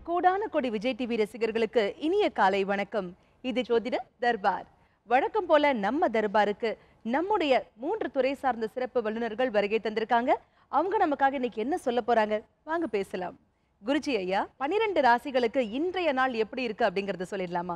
கோடான கோடி விஜய் டிவி ரசிகர்களுக்கு இனிய காலை வணக்கம் இது ஜோதிட தர்பார் வழக்கம் போல நம்ம தர்பாருக்கு நம்முடைய மூன்று துறை சார்ந்த சிறப்பு வல்லுநர்கள் வருகை தந்திருக்காங்க அவங்க நமக்காக இன்னைக்கு என்ன சொல்ல போறாங்க வாங்க பேசலாம் குருஜி ஐயா பனிரெண்டு ராசிகளுக்கு இன்றைய நாள் எப்படி இருக்கு அப்படிங்கறத சொல்லிடலாமா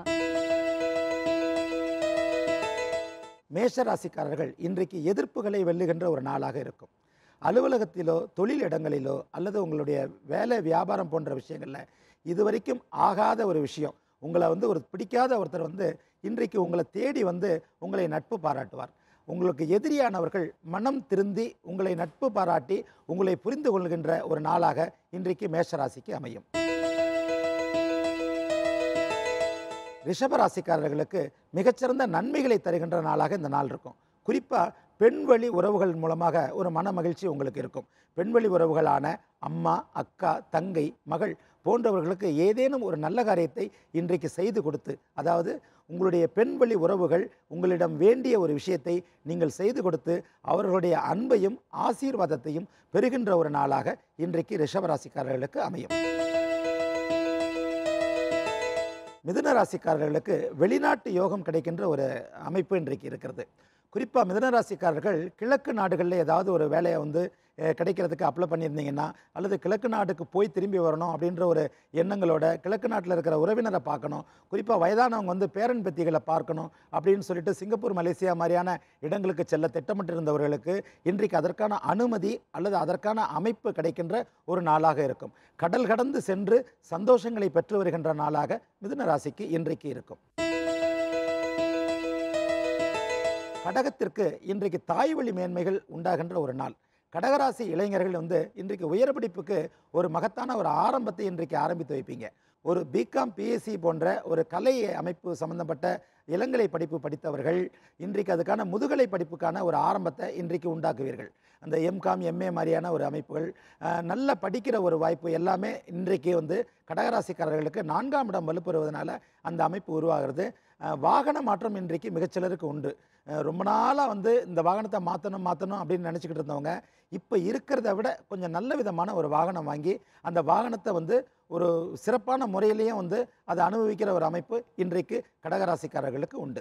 மேஷ ராசிக்காரர்கள் இன்றைக்கு எதிர்ப்புகளை வெல்லுகின்ற ஒரு நாளாக இருக்கும் அலுவலகத்திலோ தொழில் இடங்களிலோ அல்லது உங்களுடைய வேலை வியாபாரம் போன்ற விஷயங்களில் இதுவரைக்கும் ஆகாத ஒரு விஷயம் உங்களை வந்து ஒரு பிடிக்காத ஒருத்தர் வந்து இன்றைக்கு உங்களை தேடி வந்து உங்களை நட்பு பாராட்டுவார் உங்களுக்கு எதிரியானவர்கள் மனம் திருந்தி உங்களை நட்பு பாராட்டி உங்களை புரிந்து கொள்கின்ற ஒரு நாளாக இன்றைக்கு மேஷராசிக்கு அமையும் ரிஷபராசிக்காரர்களுக்கு மிகச்சிறந்த நன்மைகளை தருகின்ற நாளாக இந்த நாள் இருக்கும் குறிப்பாக பெண்வழி உறவுகள் மூலமாக ஒரு மன மகிழ்ச்சி உங்களுக்கு இருக்கும் பெண்வழி உறவுகளான அம்மா அக்கா தங்கை மகள் போன்றவர்களுக்கு ஏதேனும் ஒரு நல்ல காரியத்தை இன்றைக்கு செய்து கொடுத்து அதாவது உங்களுடைய பெண்வழி உறவுகள் உங்களிடம் வேண்டிய ஒரு விஷயத்தை நீங்கள் செய்து கொடுத்து அவர்களுடைய அன்பையும் ஆசீர்வாதத்தையும் பெறுகின்ற ஒரு நாளாக இன்றைக்கு ரிஷபராசிக்காரர்களுக்கு அமையும் மிதுன ராசிக்காரர்களுக்கு வெளிநாட்டு யோகம் கிடைக்கின்ற ஒரு அமைப்பு இன்றைக்கு இருக்கிறது குறிப்பாக மிதுன ராசிக்காரர்கள் கிழக்கு நாடுகளில் ஏதாவது ஒரு வேலையை வந்து அஹ், கிடைக்கிறதுக்கு அப்ளை பண்ணியிருந்தீங்கன்னா அல்லது கிழக்கு நாட்டுக்கு போய் திரும்பி வரணும் அப்படின்ற ஒரு எண்ணங்களோட கிழக்கு நாட்டில் இருக்கிற உறவினரை பார்க்கணும் குறிப்பாக வயதானவங்க வந்து பேரன் பேத்திகளை பார்க்கணும் அப்படின்னு சொல்லிட்டு சிங்கப்பூர் மலேசியா மாதிரியான இடங்களுக்கு செல்ல திட்டமிட்டிருந்தவர்களுக்கு இன்றைக்கு அதற்கான அனுமதி அல்லது அதற்கான அமைப்பு கிடைக்கின்ற ஒரு நாளாக இருக்கும் கடல் கடந்து சென்று சந்தோஷங்களை பெற்று வருகின்ற நாளாக மிதுன ராசிக்கு இன்றைக்கு இருக்கும் கடகத்திற்கு இன்றைக்கு தாய் வழி மேன்மைகள் உண்டாகின்ற ஒரு நாள் கடகராசி இளைஞர்கள் வந்து இன்றைக்கு உயர் படிப்புக்கு ஒரு மகத்தான ஒரு ஆரம்பத்தை இன்றைக்கு ஆரம்பித்து வைப்பீங்க ஒரு பிகாம் பிஎஸ்சி போன்ற ஒரு கலை அமைப்பு சம்பந்தப்பட்ட இளங்கலை படிப்பு படித்தவர்கள் இன்றைக்கு அதுக்கான முதுகலை படிப்புக்கான ஒரு ஆரம்பத்தை இன்றைக்கு உண்டாக்குவீர்கள் அந்த எம்காம் எம்ஏ மாதிரியான ஒரு அமைப்புகள் அஹ், நல்ல படிக்கிற ஒரு வாய்ப்பு எல்லாமே இன்றைக்கு வந்து கடகராசிக்காரர்களுக்கு நான்காம் இடம் வலுப்பெறுவதனால அந்த அமைப்பு உருவாகிறது அஹ், வாகன மாற்றம் இன்றைக்கு மிகச்சிலருக்கு உண்டு அஹ், ரொம்ப நாளாக வந்து இந்த வாகனத்தை மாற்றணும் மாற்றணும் அப்படின்னு நினச்சிக்கிட்டு இருந்தவங்க இப்போ இருக்கிறத விட கொஞ்சம் நல்ல விதமான ஒரு வாகனம் வாங்கி அந்த வாகனத்தை வந்து ஒரு சிறப்பான முறையிலையும் வந்து அதை அனுபவிக்கிற ஒரு அமைப்பு இன்றைக்கு கடகராசிக்காரர்களுக்கு உண்டு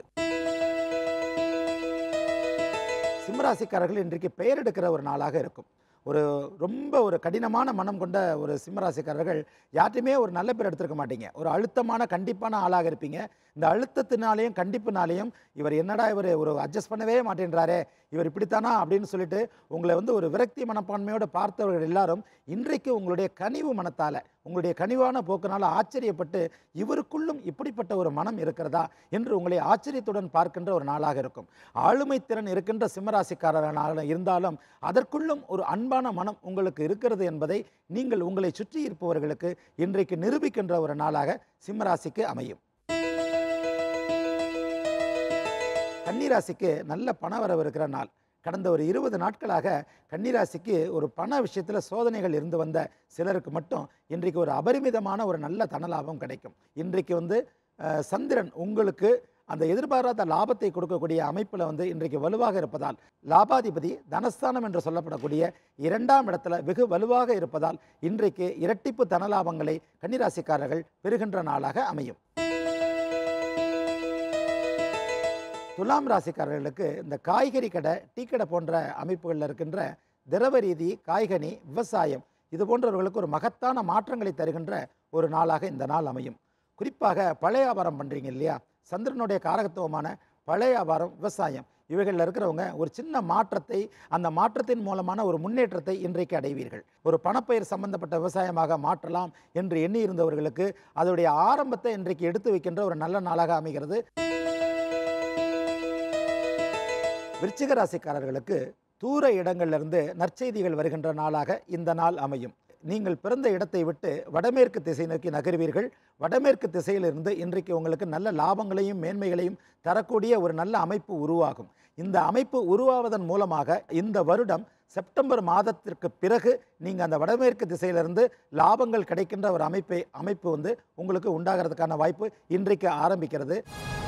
சிம்மராசிக்காரர்கள் இன்றைக்கு பெயர் எடுக்கிற ஒரு நாளாக இருக்கும் ஒரு ரொம்ப ஒரு கடினமான மனம் கொண்ட ஒரு சிம்மராசிக்காரர்கள் யார்ட்டையுமே ஒரு நல்ல பேர் எடுத்திருக்க மாட்டீங்க ஒரு அழுத்தமான கண்டிப்பான ஆளாக இருப்பீங்க இந்த அழுத்தத்தினாலேயும் கண்டிப்பினாலேயும் இவர் என்னடா இவர் ஒரு அட்ஜஸ்ட் பண்ணவே மாட்டேன்றாரே இவர் இப்படித்தானா அப்படின்னு சொல்லிட்டு உங்களை வந்து ஒரு விரக்தி மனப்பான்மையோடு பார்த்தவர்கள் எல்லாரும் இன்றைக்கு உங்களுடைய கனிவு மனத்தால் உங்களுடைய கனிவான போக்கினால் ஆச்சரியப்பட்டு இவருக்குள்ளும் இப்படிப்பட்ட ஒரு மனம் இருக்கிறதா என்று உங்களை ஆச்சரியத்துடன் பார்க்கின்ற ஒரு நாளாக இருக்கும் ஆளுமை திறன் இருக்கின்ற சிம்மராசிக்காரனாக இருந்தாலும் அதற்குள்ளும் ஒரு அன்பான மனம் உங்களுக்கு இருக்கிறது என்பதை நீங்கள் உங்களை சுற்றி இருப்பவர்களுக்கு இன்றைக்கு நிரூபிக்கின்ற ஒரு நாளாக சிம்மராசிக்கு அமையும் கன்னிராசிக்கு நல்ல பணவரவு இருக்கிற நாள் கடந்த ஒரு இருபது நாட்களாக கன்னிராசிக்கு ஒரு பண விஷயத்தில் சோதனைகள் இருந்து வந்த சிலருக்கு மட்டும் இன்றைக்கு ஒரு அபரிமிதமான ஒரு நல்ல தனலாபம் கிடைக்கும் இன்றைக்கு வந்து அஹ், சந்திரன் உங்களுக்கு அந்த எதிர்பாராத லாபத்தை கொடுக்கக்கூடிய அமைப்பில் வந்து இன்றைக்கு வலுவாக இருப்பதால் லாபாதிபதி தனஸ்தானம் என்று சொல்லப்படக்கூடிய இரண்டாம் இடத்துல வெகு வலுவாக இருப்பதால் இன்றைக்கு இரட்டிப்பு தனலாபங்களை கன்னிராசிக்காரர்கள் பெறுகின்ற நாளாக அமையும் துலாம் ராசிக்காரர்களுக்கு இந்த காய்கறி கடை டீ கடை போன்ற அமைப்புகளில் இருக்கின்ற திரவ ரீதி காய்கனி விவசாயம் இது போன்றவர்களுக்கு ஒரு மகத்தான மாற்றங்களை தருகின்ற ஒரு நாளாக இந்த நாள் அமையும் குறிப்பாக பழைய வியாபாரம் பண்ணுறீங்க இல்லையா சந்திரனுடைய காரகத்துவமான பழைய வியாபாரம் விவசாயம் இவைகளில் இருக்கிறவங்க ஒரு சின்ன மாற்றத்தை அந்த மாற்றத்தின் மூலமான ஒரு முன்னேற்றத்தை இன்றைக்கு அடைவீர்கள் ஒரு பணப்பயிர் சம்பந்தப்பட்ட விவசாயமாக மாற்றலாம் என்று எண்ணி இருந்தவர்களுக்கு அதோடைய ஆரம்பத்தை இன்றைக்கு எடுத்து வைக்கின்ற ஒரு நல்ல நாளாக அமைகிறது விருச்சிக ராசிக்காரர்களுக்கு தூர இடங்களிலிருந்து நற்செய்திகள் வருகின்ற நாளாக இந்த நாள் அமையும் நீங்கள் பிறந்த இடத்தை விட்டு வடமேற்கு திசை நோக்கி நகர்வீர்கள் வடமேற்கு திசையிலிருந்து இன்றைக்கு உங்களுக்கு நல்ல லாபங்களையும் மேன்மைகளையும் தரக்கூடிய ஒரு நல்ல அமைப்பு உருவாகும் இந்த அமைப்பு உருவாவதன் மூலமாக இந்த வருடம் செப்டம்பர் மாதத்திற்கு பிறகு நீங்கள் அந்த வடமேற்கு திசையிலிருந்து லாபங்கள் கிடைக்கின்ற ஒரு அமைப்பை அமைப்பு வந்து உங்களுக்கு உண்டாகிறதுக்கான வாய்ப்பு இன்றைக்கு ஆரம்பிக்கிறது